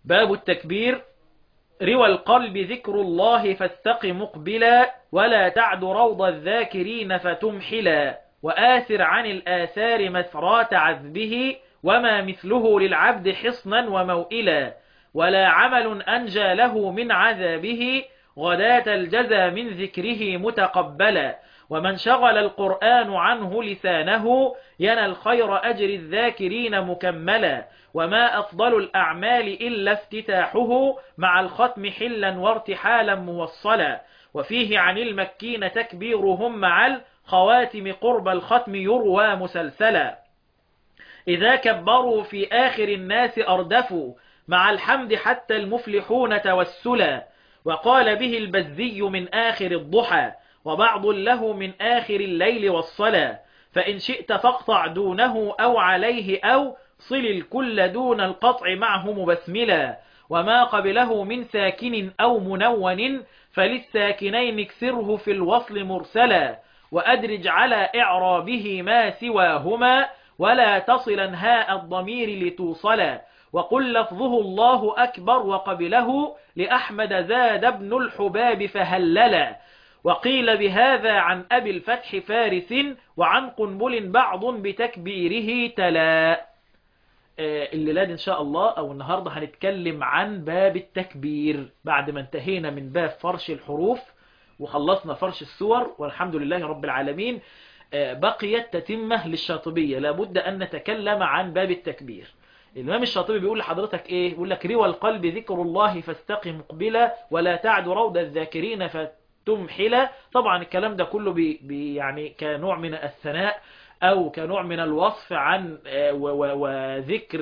باب التكبير روى القلب ذكر الله فاستق مقبلا ولا تعد روض الذاكرين فتمحلا وآثر عن الآثار مسرات عذبه وما مثله للعبد حصنا وموئلا ولا عمل أنجى له من عذابه غداة الجزى من ذكره متقبلا ومن شغل القرآن عنه لسانه ينى الخير أجر الذاكرين مكملا وما أفضل الأعمال إلا افتتاحه مع الختم حلا وارتحالا موصلا وفيه عن المكين تكبيرهم مع الخواتم قرب الختم يروى مسلسلا إذا كبروا في آخر الناس أردفوا مع الحمد حتى المفلحون توسلا وقال به البزي من آخر الضحى وبعض له من آخر الليل والصلاة فإن شئت فاقطع دونه أو عليه أو صل الكل دون القطع معه مبسملا وما قبله من ساكن أو منون فللساكنين اكسره في الوصل مرسلا وأدرج على إعرابه ما سواهما ولا تصلا هاء الضمير لتوصلا وقل لفظه الله أكبر وقبله لأحمد زاد ابن الحباب فهللا وقيل بهذا عن أبي الفتح فارس وعن قنبل بعض بتكبيره تلا الليلاد إن شاء الله أو النهاردة هنتكلم عن باب التكبير بعد ما انتهينا من باب فرش الحروف وخلصنا فرش السور والحمد لله رب العالمين بقيت تتمة للشاطبية لابد أن نتكلم عن باب التكبير الإمام الشاطبي بيقول لحضرتك إيه بيقول لك روى القلب ذكر الله فاستقم مقبلا ولا تعد روض الذاكرين فتمحلا طبعا الكلام ده كله بي بي يعني كنوع من الثناء أو كنوع من الوصف عن وذكر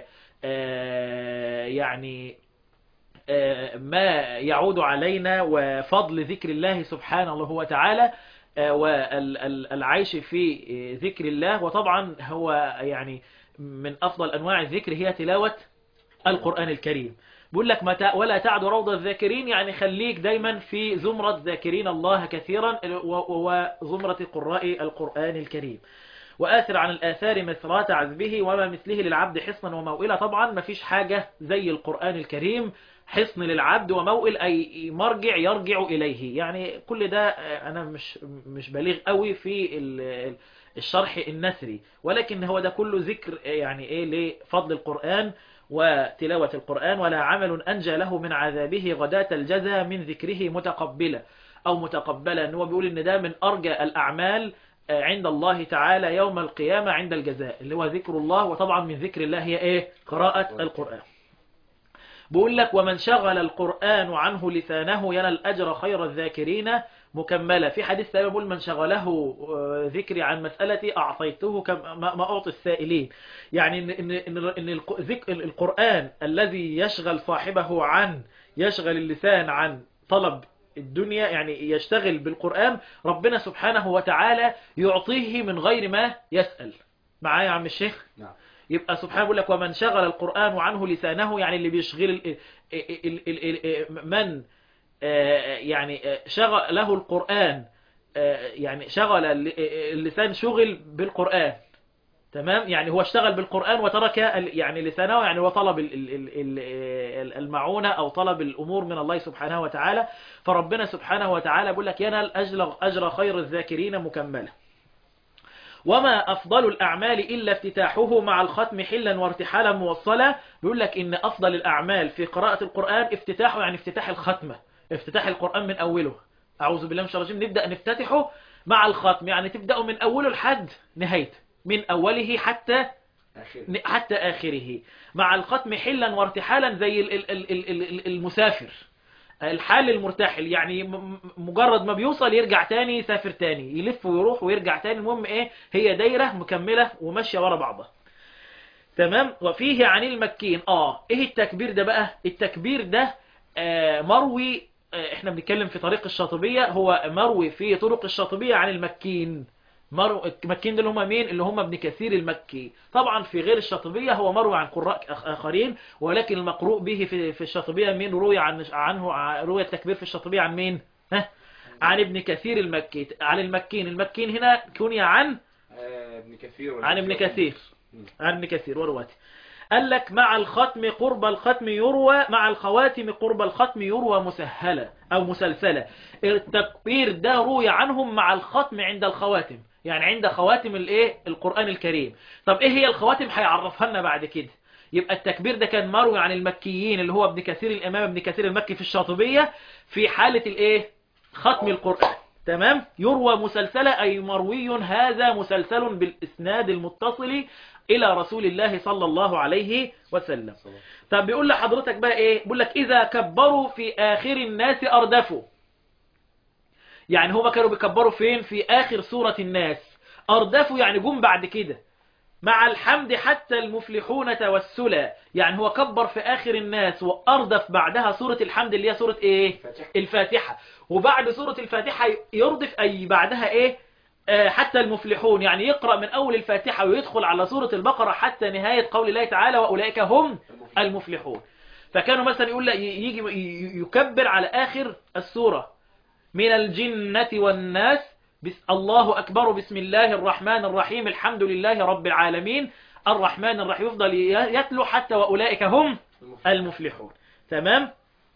يعني ما يعود علينا وفضل ذكر الله سبحانه وتعالى والعيش في ذكر الله وطبعا هو يعني من أفضل أنواع الذكر هي تلاوة القرآن الكريم بيقول لك متى ولا تعد روض الذاكرين يعني خليك دايما في زمرة ذاكرين الله كثيرا وزمرة قراء القرآن الكريم وآثر عن الآثار مثرات عذبه وما مثله للعبد حصنا وموئلة طبعا ما فيش حاجة زي القرآن الكريم حصن للعبد وموئل أي مرجع يرجع إليه يعني كل ده أنا مش مش بليغ قوي في الشرح النثري ولكن هو ده كله ذكر يعني إيه لفضل القرآن وتلاوة القرآن ولا عمل أنجى له من عذابه غداة الجزى من ذكره متقبلة أو متقبلة أنه بيقول إن ده من أرجى الأعمال عند الله تعالى يوم القيامة عند الجزاء اللي هو ذكر الله وطبعا من ذكر الله هي إيه قراءة القرآن بقول لك ومن شغل القرآن عنه لسانه ينال الأجر خير الذاكرين مكملة في حديث ثاني بيقول من شغله ذكري عن مسألتي أعطيته كما ما أعطي السائلين يعني إن, إن, إن, إن القرآن الذي يشغل صاحبه عن يشغل اللسان عن طلب الدنيا يعني يشتغل بالقرآن ربنا سبحانه وتعالى يعطيه من غير ما يسأل معايا يا عم الشيخ نعم يبقى سبحانه يقول لك ومن شغل القرآن عنه لسانه يعني اللي بيشغل من يعني شغل له القرآن يعني شغل اللسان شغل بالقرآن تمام يعني هو اشتغل بالقرآن وترك يعني لسانه يعني هو طلب المعونة أو طلب الأمور من الله سبحانه وتعالى فربنا سبحانه وتعالى يقول لك ينال أجر, أجر خير الذاكرين مكملة وما أفضل الأعمال إلا افتتاحه مع الختم حلا وارتحالا موصلا بيقول لك إن أفضل الأعمال في قراءة القرآن افتتاحه يعني افتتاح الختمة افتتاح القرآن من أوله أعوذ بالله من الشيطان الرجيم نبدأ نفتتحه مع الختم يعني تبدأ من أوله لحد نهايته من أوله حتى آخر حتى آخره مع الختم حلا وارتحالا زي المسافر الحال المرتحل يعني مجرد ما بيوصل يرجع تاني يسافر تاني يلف ويروح ويرجع تاني المهم ايه هي دايرة مكملة وماشية ورا بعضها تمام وفيه عن المكين اه ايه التكبير ده بقى التكبير ده آه مروي آه احنا بنتكلم في طريق الشاطبية هو مروي في طرق الشاطبية عن المكين مرو المكين اللي هم مين اللي هم ابن كثير المكي طبعا في غير الشاطبية هو مروي عن قراء آخرين ولكن المقروء به في في الشاطبية مين روي عن عنه روي التكبير في الشاطبية عن مين ها عن ابن كثير المكي عن المكين المكين هنا كني عن آه، ابن كثير عن ابن كثير عن ابن كثير ورواته قال لك مع الختم قرب الختم يروى مع الخواتم قرب الختم يروى مسهلة أو مسلسلة التكبير ده روي عنهم مع الختم عند الخواتم يعني عند خواتم الايه القرآن الكريم طب ايه هي الخواتم هيعرفها لنا بعد كده يبقى التكبير ده كان مروي عن المكيين اللي هو ابن كثير الإمام ابن كثير المكي في الشاطبية في حالة الايه ختم القرآن تمام يروى مسلسلة أي مروي هذا مسلسل بالإسناد المتصل إلى رسول الله صلى الله عليه وسلم طب بيقول لحضرتك بقى إيه بيقول لك إذا كبروا في آخر الناس أردفوا يعني هما كانوا بيكبروا فين في آخر سورة الناس أردفوا يعني جم بعد كده مع الحمد حتى المفلحون توسلا يعني هو كبر في آخر الناس وأردف بعدها سورة الحمد اللي هي سورة إيه فاتحة. الفاتحة وبعد سورة الفاتحة يردف أي بعدها إيه آه، حتى المفلحون يعني يقرأ من أول الفاتحة ويدخل على سورة البقرة حتى نهاية قول الله تعالى وأولئك هم المفلحون فكانوا مثلا يقول لا يجي ي- يكبر على آخر السورة من الجنة والناس بس الله أكبر بسم الله الرحمن الرحيم الحمد لله رب العالمين الرحمن الرحيم يفضل ي- يتلو حتى وأولئك هم المفلحون تمام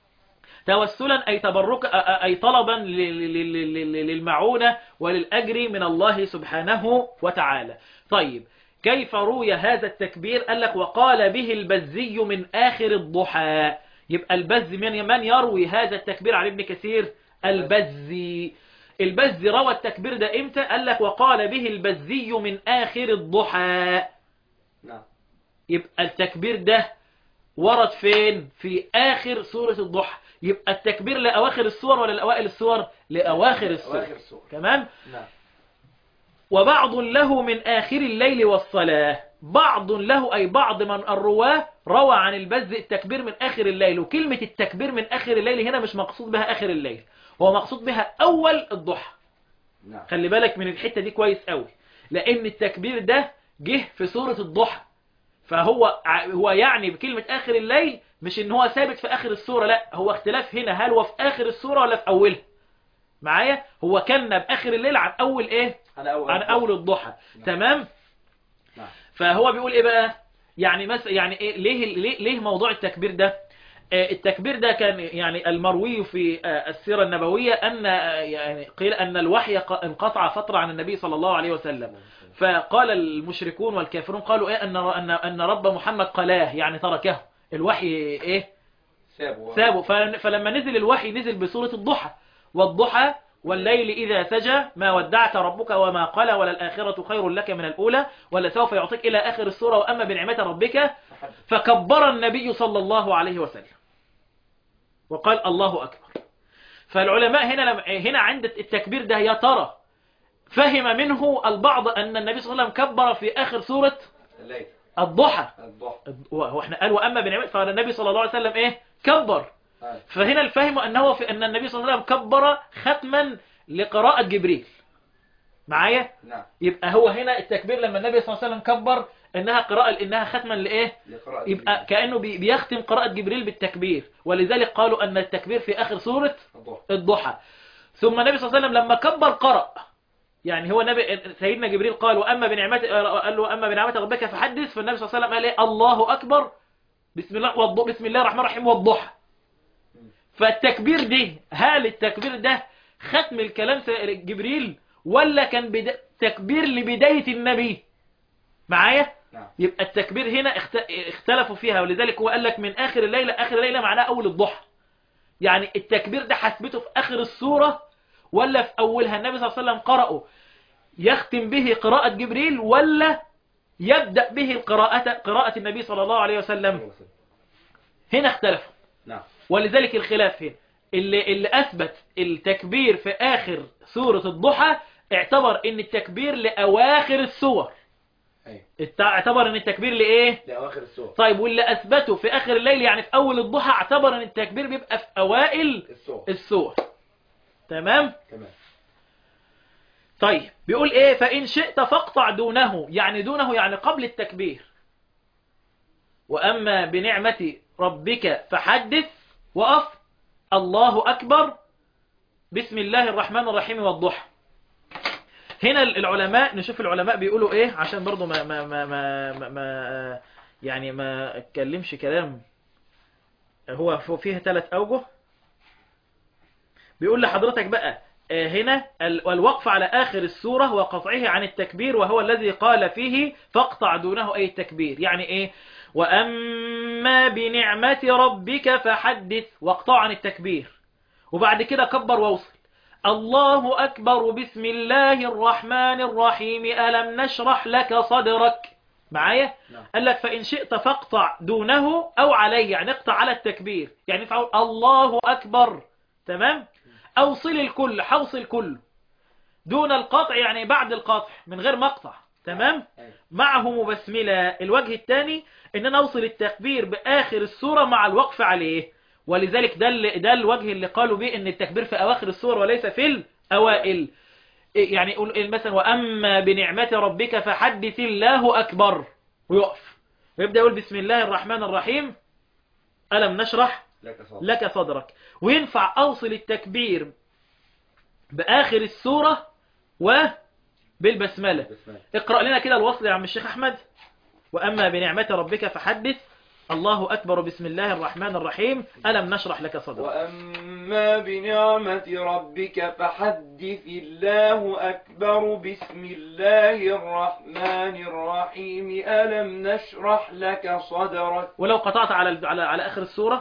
توسلا أي تبرك أ- أ- أي طلبا ل- ل- ل- ل- للمعونة وللأجر من الله سبحانه وتعالى طيب كيف روي هذا التكبير قال لك وقال به البزي من آخر الضحى يبقى البز من من يروي هذا التكبير عن ابن كثير البزي البزي روى التكبير ده امتى قال لك وقال به البزي من آخر الضحى نعم يبقى التكبير ده ورد فين في آخر سورة الضحى يبقى التكبير لأواخر السور ولا لأوائل السور لأواخر السور أواخر السور. تمام نعم وبعض له من آخر الليل والصلاة بعض له أي بعض من الرواه روى عن البز التكبير من آخر الليل وكلمة التكبير من آخر الليل هنا مش مقصود بها آخر الليل هو مقصود بها أول الضحى نعم خلي بالك من الحتة دي كويس قوي لأن التكبير ده جه في سورة الضحى فهو ع- هو يعني بكلمة آخر الليل مش إن هو ثابت في آخر السورة لا هو اختلاف هنا هل هو في آخر السورة ولا في أولها معايا هو كان بآخر الليل عن أول إيه أنا أول عن أول الضحى نعم. تمام نعم فهو بيقول إيه بقى يعني مس يعني إيه ليه ليه ليه موضوع التكبير ده آه، التكبير ده كان يعني المروي في آه، السيرة النبوية أن آه، يعني قيل أن الوحي ق- انقطع فترة عن النبي صلى الله عليه وسلم فقال المشركون والكافرون قالوا إيه أن أن أن رب محمد قلاه يعني تركه الوحي إيه سابوا سابوا فل- فلما نزل الوحي نزل بسورة الضحى والضحى والليل إذا سجى ما ودعك ربك وما قلى وللآخرة خير لك من الأولى ولسوف يعطيك إلى آخر السورة وأما بنعمة ربك فكبر النبي صلى الله عليه وسلم وقال الله أكبر فالعلماء هنا لم هنا عند التكبير ده يا ترى فهم منه البعض أن النبي صلى الله عليه وسلم كبر في آخر سورة الليل الضحى الضحى هو احنا قال وأما بنعمة فقال النبي صلى الله عليه وسلم إيه كبر آه. فهنا الفهم أنه في أن النبي صلى الله عليه وسلم كبر ختما لقراءة جبريل معايا نعم يبقى هو هنا التكبير لما النبي صلى الله عليه وسلم كبر انها قراءة انها ختما لايه لقراءة يبقى كأنه بي- بيختم قراءة جبريل بالتكبير ولذلك قالوا ان التكبير في اخر سورة الضحى الضحى ثم النبي صلى الله عليه وسلم لما كبر قرأ يعني هو نبي سيدنا جبريل قال واما بنعمت قال له اما بنعمة ربك فحدث فالنبي صلى الله عليه وسلم قال ايه الله اكبر بسم الله والض... بسم الله الرحمن الرحيم والضحى فالتكبير دي هل التكبير ده ختم الكلام س- جبريل ولا كان بدا... تكبير لبداية النبي معايا نعم يبقى التكبير هنا اخت... اختلفوا فيها ولذلك هو قال لك من آخر الليلة آخر الليلة معناه أول الضحى يعني التكبير ده حسبته في آخر السورة ولا في أولها النبي صلى الله عليه وسلم قرأه يختم به قراءة جبريل ولا يبدأ به القراءة قراءة النبي صلى الله عليه وسلم هنا اختلفوا نعم ولذلك الخلاف هنا اللي, اللي أثبت التكبير في آخر سورة الضحى اعتبر ان التكبير لأواخر السور أيوة ات- اعتبر ان التكبير لإيه لأواخر السور طيب واللي أثبته في آخر الليل يعني في أول الضحى اعتبر ان التكبير بيبقى في أوائل السور السور تمام تمام طيب بيقول ايه فإن شئت فاقطع دونه يعني دونه يعني قبل التكبير وأما بنعمة ربك فحدث وقف الله أكبر بسم الله الرحمن الرحيم والضحى هنا العلماء نشوف العلماء بيقولوا ايه عشان برضو ما ما ما ما, ما, ما يعني ما اتكلمش كلام هو فيها ثلاث أوجه بيقول لحضرتك بقى آه، هنا ال- والوقف على آخر السورة وقطعه عن التكبير وهو الذي قال فيه فاقطع دونه أي التكبير يعني إيه وأما بنعمة ربك فحدث واقطع عن التكبير وبعد كده كبر ووصل الله أكبر بسم الله الرحمن الرحيم ألم نشرح لك صدرك معايا نعم. قال لك فإن شئت فاقطع دونه أو عليه يعني اقطع على التكبير يعني فعل الله أكبر تمام أوصل الكل حوصل كله دون القطع يعني بعد القطع من غير مقطع تمام أيوة. معه مبسملة الوجه الثاني ان انا اوصل التكبير باخر السورة مع الوقف عليه ولذلك ده ال- ده الوجه اللي قالوا به ان التكبير في اواخر السور وليس في الاوائل يعني يقول مثلا واما بنعمة ربك فحدث الله اكبر ويقف ويبدا يقول بسم الله الرحمن الرحيم الم نشرح لك صوت لك صدرك وينفع أوصل التكبير بآخر السورة وبالبسملة بسم الله اقرأ لنا كده الوصل يا عم الشيخ أحمد وأما بنعمة ربك فحدث الله أكبر بسم الله الرحمن الرحيم ألم نشرح لك صدرك وأما بنعمة ربك فحدث الله أكبر بسم الله الرحمن الرحيم ألم نشرح لك صدرك ولو قطعت على على على آخر السورة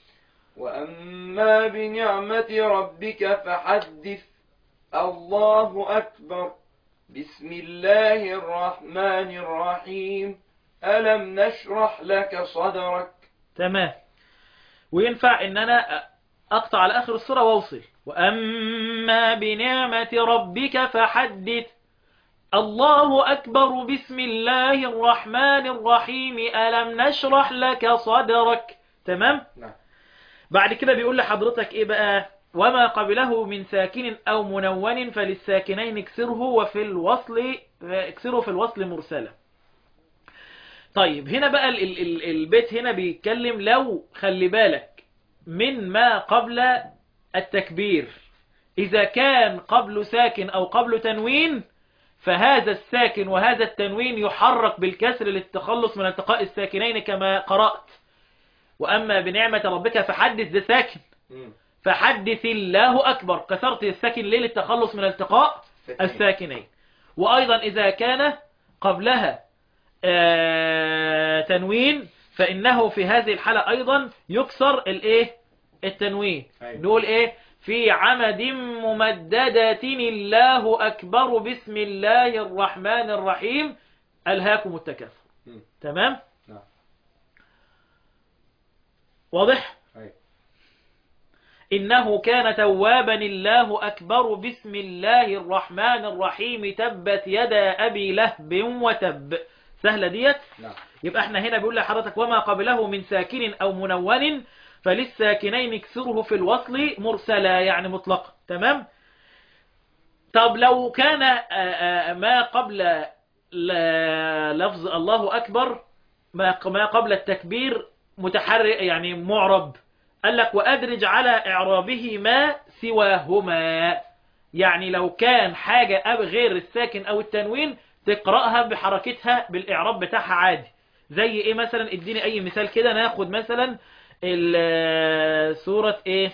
وأما بنعمة ربك فحدث الله أكبر بسم الله الرحمن الرحيم ألم نشرح لك صدرك تمام وينفع ان انا اقطع على اخر السورة واوصل واما بنعمة ربك فحدث الله اكبر بسم الله الرحمن الرحيم الم نشرح لك صدرك تمام نعم بعد كده بيقول لحضرتك ايه بقى وما قبله من ساكن او منون فللساكنين اكسره وفي الوصل اكسره في الوصل مرسلا طيب هنا بقى ال ال ال البيت هنا بيتكلم لو خلي بالك من ما قبل التكبير إذا كان قبل ساكن أو قبل تنوين فهذا الساكن وهذا التنوين يحرك بالكسر للتخلص من التقاء الساكنين كما قرأت وأما بنعمة ربك فحدث ده ساكن مم. فحدث الله أكبر كسرت الساكن ليه للتخلص من التقاء الساكنين وأيضا إذا كان قبلها آه، تنوين فإنه في هذه الحالة أيضا يكسر الإيه التنوين أيوة. نقول إيه في عمد ممددة الله أكبر بسم الله الرحمن الرحيم ألهاكم التكاثر مم. تمام نعم واضح أيوة. إنه كان توابا الله أكبر بسم الله الرحمن الرحيم تبت يدا أبي لهب وتب سهلة ديت نعم يبقى احنا هنا بيقول لحضرتك وما قبله من ساكن أو منون فللساكنين اكسره في الوصل مرسلا يعني مطلقا تمام طب لو كان آه، آه، ما قبل ل- لفظ الله أكبر ما ما قبل التكبير متحرك يعني معرب قال لك وأدرج على إعرابه ما سواهما يعني لو كان حاجة أب غير الساكن أو التنوين تقرأها بحركتها بالإعراب بتاعها عادي زي إيه مثلا اديني أي مثال كده ناخد مثلا ال- سورة إيه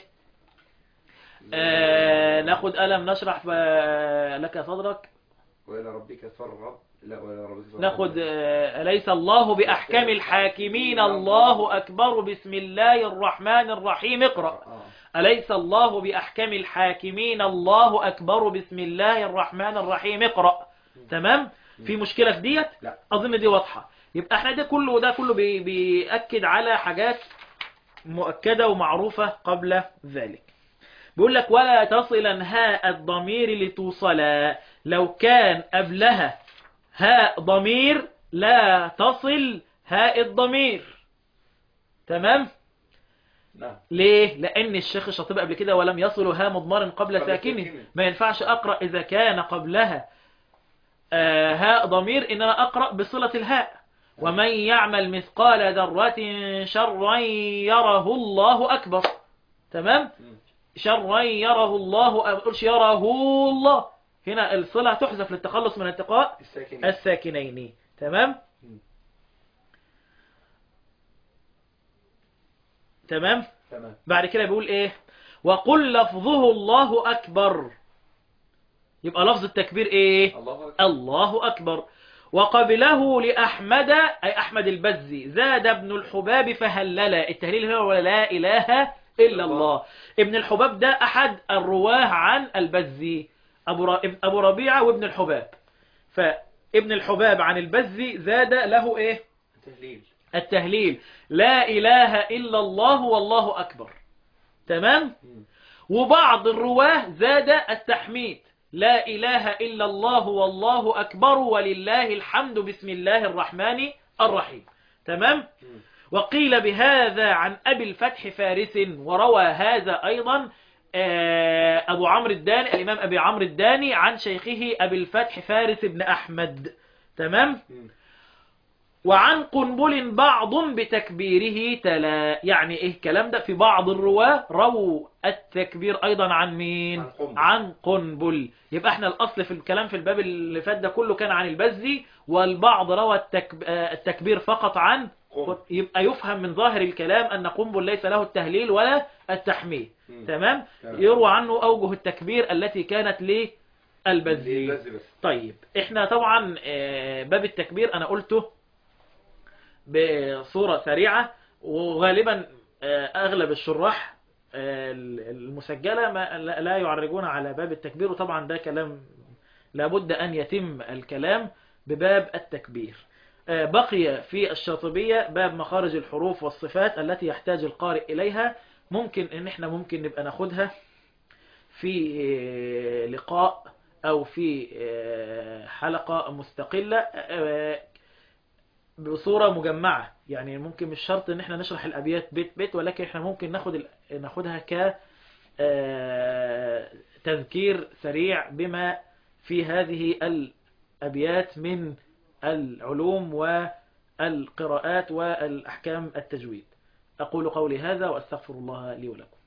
آه ناخد ألم نشرح آه، لك صدرك وإلى ربك فارغب لا وإلى ربك فارغب ناخد آه، أليس الله بأحكم الحاكمين الله أكبر بسم الله الرحمن الرحيم اقرأ آه. أليس الله بأحكم الحاكمين الله أكبر بسم الله الرحمن الرحيم اقرأ تمام في مشكلة في ديت لا. أظن دي واضحة يبقى احنا ده كله ده كله بي بيأكد على حاجات مؤكدة ومعروفة قبل ذلك بيقول لك ولا تصلا هاء الضمير لتوصلا لو كان قبلها هاء ضمير لا تصل هاء الضمير تمام نعم ليه لان الشيخ الشاطبي قبل كده ولم يصل ها مضمر قبل قبل ساكنه ساكنه. ما ينفعش اقرا اذا كان قبلها آه، هاء ضمير ان انا اقرا بصله الهاء ومن يعمل مثقال ذره شرا يره الله اكبر تمام مم. شرا يره الله ما بقولش يره الله هنا الصله تحذف للتخلص من التقاء الساكنين الساكنين تمام مم. تمام تمام بعد كده بيقول ايه وقل لفظه الله اكبر يبقى لفظ التكبير ايه الله أكبر الله أكبر وقبله لأحمد أي أحمد البزي زاد ابن الحباب فهلل التهليل هو لا إله إلا الله ابن الحباب ده أحد الرواه عن البزي أبو, ر... أبو ربيعة وابن الحباب فابن الحباب عن البزي زاد له إيه تهليل التهليل لا إله إلا الله والله أكبر تمام مم. وبعض الرواه زاد التحميد لا إله إلا الله والله أكبر ولله الحمد بسم الله الرحمن الرحيم تمام مم. وقيل بهذا عن أبي الفتح فارس وروى هذا أيضا آه، أبو عمرو الداني الإمام أبي عمرو الداني عن شيخه أبي الفتح فارس بن أحمد تمام مم. وعن قنبل بعض بتكبيره تلا يعني ايه الكلام ده في بعض الرواة رووا التكبير ايضا عن مين عن قنبل. عن قنبل يبقى احنا الاصل في الكلام في الباب اللي فات ده كله كان عن البزي والبعض روى التكب... آه، التكبير فقط عن قنبل. يبقى يفهم من ظاهر الكلام ان قنبل ليس له التهليل ولا التحميد مم. تمام تمام. يروى عنه اوجه التكبير التي كانت للبزي ليه بس بس طيب احنا طبعا آه، باب التكبير انا قلته بصورة سريعة وغالبا آه، اغلب الشراح آه، المسجلة ما لا لا يعرجون على باب التكبير وطبعا ده كلام لابد ان يتم الكلام بباب التكبير آه، بقي في الشاطبية باب مخارج الحروف والصفات التي يحتاج القارئ إليها ممكن ان احنا ممكن نبقى ناخدها في آه، لقاء او في آه، حلقة مستقلة آه، بصورة مجمعة يعني ممكن مش شرط ان احنا نشرح الابيات بيت بيت ولكن احنا ممكن ناخد ال- ناخدها ك آه، تذكير سريع بما في هذه الابيات من العلوم والقراءات والاحكام التجويد اقول قولي هذا واستغفر الله لي ولكم